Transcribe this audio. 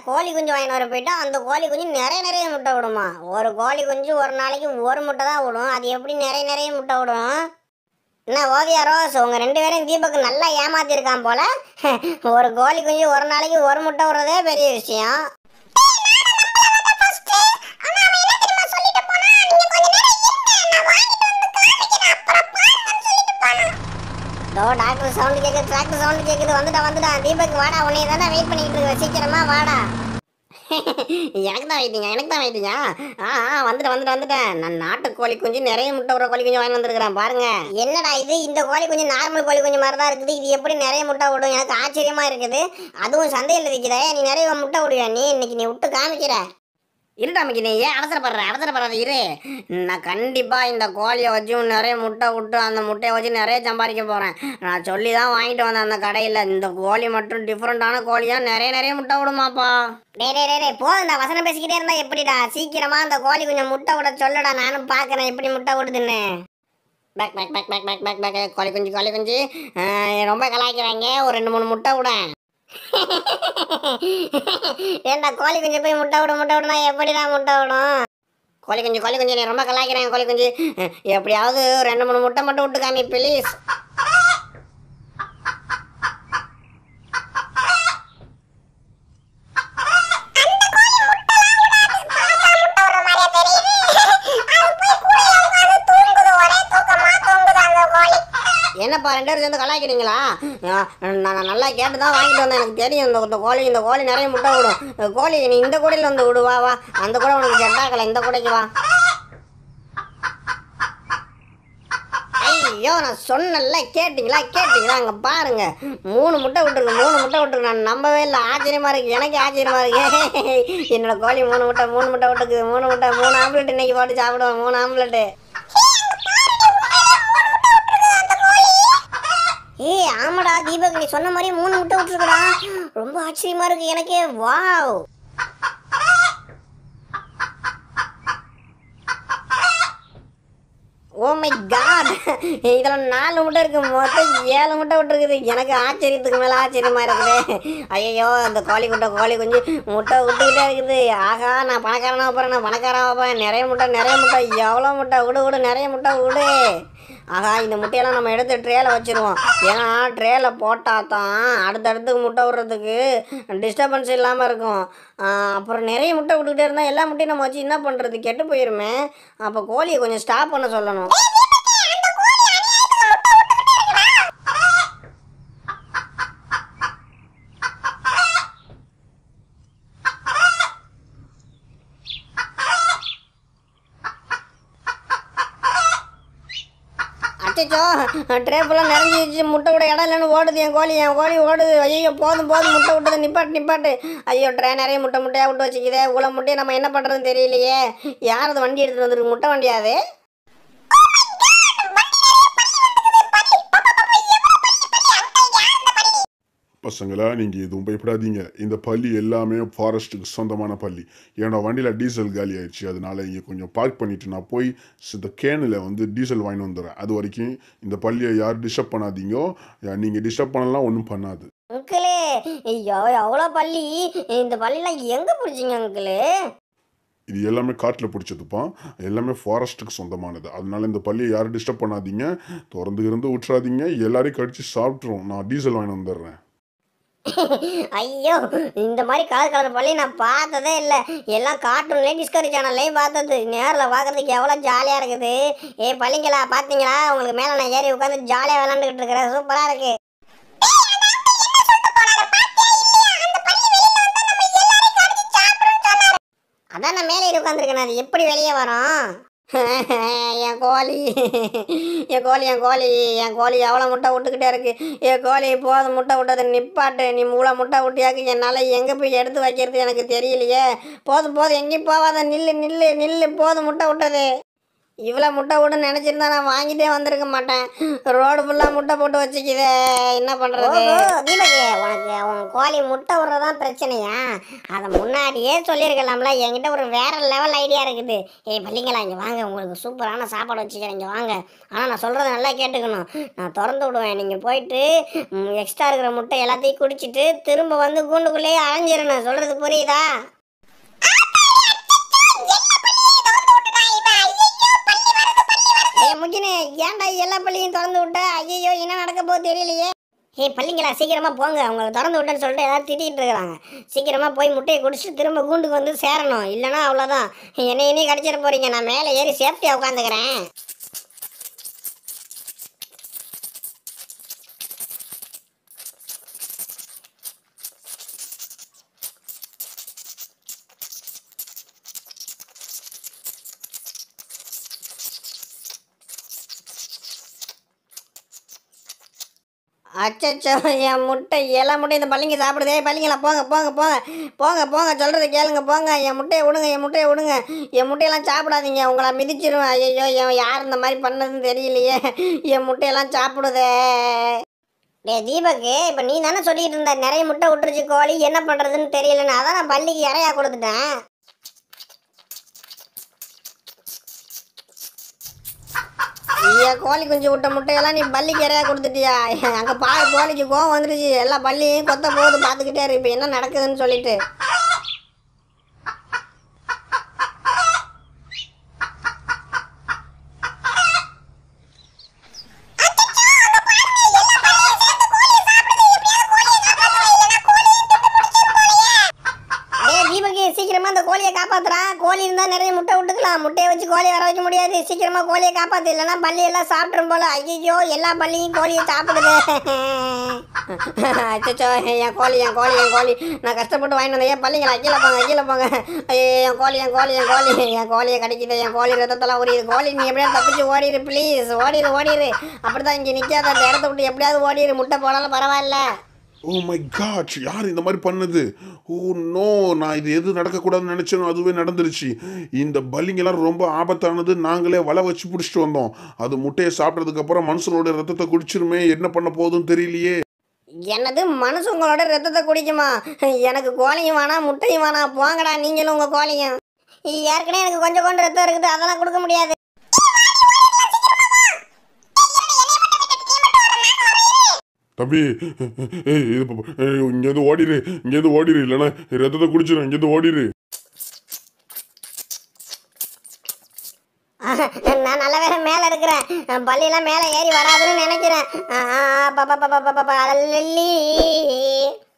கோழி குஞ்சு வாங்கிட்டு வர போயிட்டா அந்த கோழி குஞ்சு நிறைய நிறைய முட்டை விடுமா ஒரு கோழி குஞ்சு ஒரு நாளைக்கு ஒரு முட்டை தான் விடும் அது எப்படி நிறைய நிறைய முட்டை விடும் என்ன ஓவியா ரோஸ் உங்க ரெண்டு பேரும் தீபக் நல்லா ஏமாத்திருக்கான் போல ஒரு கோழி குஞ்சு ஒரு நாளைக்கு ஒரு முட்டை விடுறதே பெரிய விஷயம் தோ டாக்டர் சவுண்ட் கேக்குது டிராக்டர் சவுண்ட் கேக்குது வந்துட்டா வந்துட்டான் தீபக் வாடா உன்னை தானே வெயிட் பண்ணிட்டு இருக்க சீக்கிரமா வாடா எனக்கு தான் வெயிட்டிங்க எனக்கு தான் வெயிட்டிங்க ஆ ஆ வந்துட்டேன் வந்துட்டேன் வந்துட்டேன் நான் நாட்டு கோழி குஞ்சு நிறைய முட்டை விடுற கோழி குஞ்சு வாங்கி வந்திருக்கிறேன் பாருங்க என்னடா இது இந்த கோழி குஞ்சு நார்மல் கோழி குஞ்சு மாதிரி தான் இருக்குது இது எப்படி நிறைய முட்டை விடும் எனக்கு ஆச்சரியமா இருக்குது அதுவும் சந்தையில் விற்கிறே நீ நிறைய முட்டை விடுவியா நீ இன்னைக்கு நீ விட்டு காமிக்கிற இருடா மிக்கி நீ ஏன் அவசரப்படுற அவசரப்படாத இரு நான் கண்டிப்பாக இந்த கோழியை வச்சு நிறைய முட்டை விட்டு அந்த முட்டையை வச்சு நிறைய சம்பாதிக்க போகிறேன் நான் சொல்லி தான் வாங்கிட்டு வந்தேன் அந்த கடையில் இந்த கோழி மட்டும் டிஃப்ரெண்ட்டான கோழியாக நிறைய நிறைய முட்டை விடுமாப்பா டே டே டே டே போதும் நான் வசனம் பேசிக்கிட்டே இருந்தா எப்படிடா சீக்கிரமா அந்த கோழி கொஞ்சம் முட்டை விட சொல்லுடா நானும் பார்க்கறேன் எப்படி முட்டை விடுதுன்னு பேக் பேக் பேக் பேக் பேக் பேக் பேக் கோழி குஞ்சு கோழி குஞ்சு ஆஹ், ரொம்ப கலாய்க்கிறாங்க ஒரு ரெண்டு மூணு முட்டை விட ஏன்டா கோழி குஞ்சு போய் முட்டை விட முட்டை விடனா எப்படிடா முட்டை விடும் கோழி குஞ்சு கோழி குஞ்சு நீ ரொம்ப கலாய்க்கிறேன் கோழி குஞ்சு அஹ், எப்படியாவது ரெண்டு மூணு முட்டை மட்டும் விட்டு காமி ப்ளீஸ் என்னப்பா ரெண்டு பேரும் சேர்ந்து கலாய்க்கிறீங்களா ஆ, நான் நான் நல்லா கேட்டு தான் வாங்கிட்டு வந்தேன் எனக்கு தெரியும் இந்த இந்த கோழி இந்த கோழி நிறைய முட்டை விடும் இந்த கோழி நீ இந்த கூடையில் வந்து விடு வா வா அந்த கூட உனக்கு செட்டாகலை இந்த கூடைக்கு வா ஐயோ நான் சொன்னல கேட்டிங்களா கேட்டிங்களா அங்கே பாருங்க மூணு முட்டை விட்டுருக்கு மூணு முட்டை விட்டுருக்கு நான் நம்பவே இல்லை ஆச்சரியமா இருக்கு எனக்கு ஆச்சரியமா இருக்கு என்னோட கோழி மூணு முட்டை மூணு முட்டை விட்டுருக்கு மூணு முட்டை மூணு ஆம்லெட் இன்னைக்கு போட்டு சாப்பிடுவேன் மூணு ஆம்லெட்டு ஏய் ஆமாடா தீபக் நீ சொன்ன மாதிரி மூணு முட்டை விட்டுருக்கடா ரொம்ப ஆச்சரியமா இருக்கு எனக்கே வாவ் ஓ மை காட் இதில் நாலு முட்டை இருக்கு மொத்தம் ஏழு முட்டை விட்டுருக்குது எனக்கு ஆச்சரியத்துக்கு மேலே ஆச்சரியமா இருக்குது ஐயோ அந்த கோழி குட்டை கோழி குஞ்சு முட்டை விட்டுக்கிட்டே இருக்குது ஆகா நான் பணக்காரனாக போகிறேன் நான் பணக்காரனாக போகிறேன் நிறைய முட்டை நிறைய முட்டை எவ்வளோ முட்டை விடு விடு நிறைய முட்டை விடு ஆகா இந்த முட்டையெல்லாம் நம்ம எடுத்து ட்ரேல வச்சிருவோம் ஏன்னா ட்ரேல போட்டால் தான் அடுத்தடுத்து முட்டை விடுறதுக்கு டிஸ்டர்பன்ஸ் இல்லாமல் இருக்கும் ஆஹ் அப்புறம் நிறைய முட்டை விட்டுக்கிட்டே இருந்தால் எல்லா முட்டையும் நம்ம வச்சு என்ன பண்ணுறது கெட்டு போயிருமே அப்போ கோழியை கொஞ்சம் ஸ்டாப் பண்ண சொல்லணும் அச்சச்சோ ட்ரே ஃபுல்லாக நிறைஞ்சிச்சு முட்டை விட இடம் இல்லைன்னு ஓடுது என் கோழி என் கோழி ஓடுது ஐயோ போதும் போதும் முட்டை விட்டது நிப்பாட்டு நிப்பாட்டு ஐயோ ட்ரே நிறைய முட்டை முட்டையாக விட்டு வச்சுக்குதே இவ்வளோ முட்டையை நம்ம என்ன பண்ணுறதுன்னு தெரியலையே யார் அது வண்டி எடுத்துகிட்டு வந்துருக்கு முட்டை வண்டியாது பசங்களா நீங்கள் எதுவும் பயப்படாதீங்க இந்த பள்ளி எல்லாமே ஃபாரஸ்ட்டுக்கு சொந்தமான பள்ளி என்னோட வண்டியில் டீசல் காலி ஆயிடுச்சு அதனால இங்கே கொஞ்சம் பார்க் பண்ணிட்டு நான் போய் இந்த கேனில் வந்து டீசல் வாங்கி வந்துடுறேன் அது வரைக்கும் இந்த பள்ளியை யார் டிஸ்டர்ப் பண்ணாதீங்கோ நீங்கள் டிஸ்டர்ப் பண்ணலாம் ஒன்றும் பண்ணாது அங்கிளே ஐயோ எவ்வளோ பள்ளி இந்த பள்ளிலாம் எங்கே பிடிச்சிங்க அங்கிளு இது எல்லாமே காட்டில் பிடிச்சதுப்பா எல்லாமே ஃபாரஸ்ட்டுக்கு சொந்தமானது அதனால இந்த பள்ளியை யாரும் டிஸ்டர்ப் பண்ணாதீங்க திறந்து இருந்து விட்டுறாதீங்க எல்லாரையும் கடிச்சு சாப்பிட்ருவோம் நான் டீசல் வாங்கி வந்துடுறேன் ஐயோ இந்த மாதிரி கலர் கலர் பள்ளி நான் பார்த்ததே இல்லை எல்லாம் கார்ட்டூன்லேயும் டிஸ்கவரி சேனல்லையும் பார்த்தது நேரில் பார்க்கறதுக்கு எவ்வளோ ஜாலியாக இருக்குது ஏ பள்ளிங்களா பார்த்தீங்களா உங்களுக்கு மேலே நான் ஏறி உட்காந்து ஜாலியாக விளாண்டுக்கிட்டு இருக்கிறேன் சூப்பராக இருக்கு அதான் நான் மேலே ஏறி உட்காந்துருக்கேன் அது எப்படி வெளியே வரும் என் கோழி என் கோழி என் கோழி என் கோழி எவ்வளோ முட்டை விட்டுக்கிட்டே இருக்கு என் கோழி போதும் முட்டை விட்டது நிப்பாட்டு நீ மூளை முட்டை விட்டியாக்கு என்னால் எங்கே போய் எடுத்து வைக்கிறது எனக்கு தெரியலையே போதும் போதும் எங்கேயும் போகாத நில்லு நில்லு நில்லு போதும் முட்டை விட்டது இவ்வளோ முட்டை விடுன்னு நினச்சிருந்தா நான் வாங்கிட்டே வந்திருக்க மாட்டேன் ரோடு ஃபுல்லாக முட்டை போட்டு வச்சுக்குதே என்ன பண்ணுறது தீபகி உனக்கு உன் கோழி முட்டை விடுறதான் பிரச்சனையா அதை முன்னாடியே சொல்லியிருக்கலாம்ல என்கிட்ட ஒரு வேற லெவல் ஐடியா இருக்குது ஏய் பள்ளிங்களா இங்கே வாங்க உங்களுக்கு சூப்பரான சாப்பாடு வச்சுக்கிறேன் இங்கே வாங்க ஆனால் நான் சொல்கிறத நல்லா கேட்டுக்கணும் நான் திறந்து விடுவேன் நீங்கள் போயிட்டு எக்ஸ்ட்ரா இருக்கிற முட்டை எல்லாத்தையும் குடிச்சிட்டு திரும்ப வந்து கூண்டுக்குள்ளேயே அலைஞ்சிடணும் சொல்கிறது புரியுதா ஏய் முக்கினே ஏன்டா எல்லா பள்ளியும் திறந்து விட்ட ஐயோ என்ன நடக்க போகுது தெரியலையே ஏய் பள்ளிங்களா சீக்கிரமா போங்க அவங்களை திறந்து விட்டேன்னு சொல்லிட்டு ஏதாவது திட்டிகிட்டு இருக்கிறாங்க சீக்கிரமா போய் முட்டையை குடிச்சிட்டு திரும்ப கூண்டுக்கு வந்து சேரணும் இல்லைன்னா அவ்வளோதான் என்னை இனி கடிச்சிட போறீங்க நான் மேலே ஏறி சேஃப்டியாக உட்காந்துக்கிறேன் அச்சச்சோ என் முட்டை எல்லா முட்டையும் இந்த பள்ளிங்க சாப்பிடுதே பள்ளிங்களா போங்க போங்க போங்க போங்க போங்க சொல்கிறத கேளுங்க போங்க என் முட்டையை விடுங்க என் முட்டையை விடுங்க என் முட்டையெல்லாம் சாப்பிடாதீங்க உங்களை மிதிச்சிருவேன் ஐயோ என் யார் இந்த மாதிரி பண்ணதுன்னு தெரியலையே என் முட்டையெல்லாம் சாப்பிடுதே டே தீபக்கு இப்போ நீ தானே சொல்லிட்டு இருந்த நிறைய முட்டை விட்டுருச்சு கோழி என்ன பண்ணுறதுன்னு தெரியலன்னு அதான் நான் பள்ளிக்கு இறையா கொடுத்துட்டேன் ஐயா கோழி குஞ்சு விட்ட முட்டையெல்லாம் நீ பள்ளிக்கு இறையா கொடுத்துட்டியா அங்கே பாரு கோழிக்கு கோவம் வந்துருச்சு எல்லா பள்ளியும் கொத்த போகுது பார்த்துக்கிட்டே இரு இப்போ என்ன நடக்குதுன்னு சொல்லிட்டு டேய் தீபகி சீக்கிரமா அந்த கோழியை காப்பாத்துறா கோழி இருந்தா நிறைய முட்டை விட்டுக்கலாம் முட்டையை வச்சு கோழியை வர வைக்க முடியாது சீக்கிரமா கோழியை காப்பாத்து இல்லைன்னா பள்ளி எல்லாம் சாப்பிட்ரும் போல ஐயோ எல்லா பள்ளியும் கோழியை சாப்பிடுது அச்சோ என் கோழி என் கோழி என் கோழி நான் கஷ்டப்பட்டு வாங்கிட்டு வந்தேன் ஏன் பள்ளிங்களா கீழே போங்க கீழே போங்க ஐயோ என் கோழி என் கோழி என் கோழி என் கோழியை கடிக்குது என் கோழி ரத்தத்தெல்லாம் ஓடிது கோழி நீ எப்படியாவது தப்பிச்சு ஓடிடு ப்ளீஸ் ஓடிடு ஓடிடு அப்படிதான் இங்கே நிற்காத அந்த இடத்த விட்டு எப்படியாவது ஓடிடு முட்டை போனாலும் பரவாயில்ல ஓ மை காட் யார் இந்த மாதிரி பண்ணது ஓ நோ நான் இது எது நடக்கக்கூடாதுன்னு நினச்சேனோ அதுவே நடந்துருச்சு இந்த பல்லிங்கெல்லாம் ரொம்ப ஆபத்தானது நாங்களே வலை வச்சு பிடிச்சிட்டு வந்தோம் அது முட்டையை சாப்பிட்டதுக்கப்புறம் மனுஷனோட ரத்தத்தை குடிச்சிருமே என்ன பண்ண போகுதுன்னு தெரியலையே என்னது மனுஷங்களோட ரத்தத்தை குடிக்குமா எனக்கு கோழியும் வேணாம் முட்டையும் வேணாம் போங்கடா நீங்களும் உங்க கோழியும் ஏற்கனவே எனக்கு கொஞ்சம் கொஞ்சம் ரத்தம் இருக்குது அதெல்லாம் கொடுக்க முடியாது தம்பி ஏய் இது ப- ஏய், இங்கேருந்து ஓடிரு இங்கேருந்து ஓடிரு இல்லைன்னா ரத்தத்தை குடிச்சிடும் இங்கேருந்து ஓடிரு நான் நல்ல வேலை மேல இருக்கிறேன் பள்ளியெல்லாம் மேல ஏறி வராதுன்னு நினைக்கிறேன் ஆ, ஆ, ப, ப, ப, ப, ப, ப, ப, அல்லி.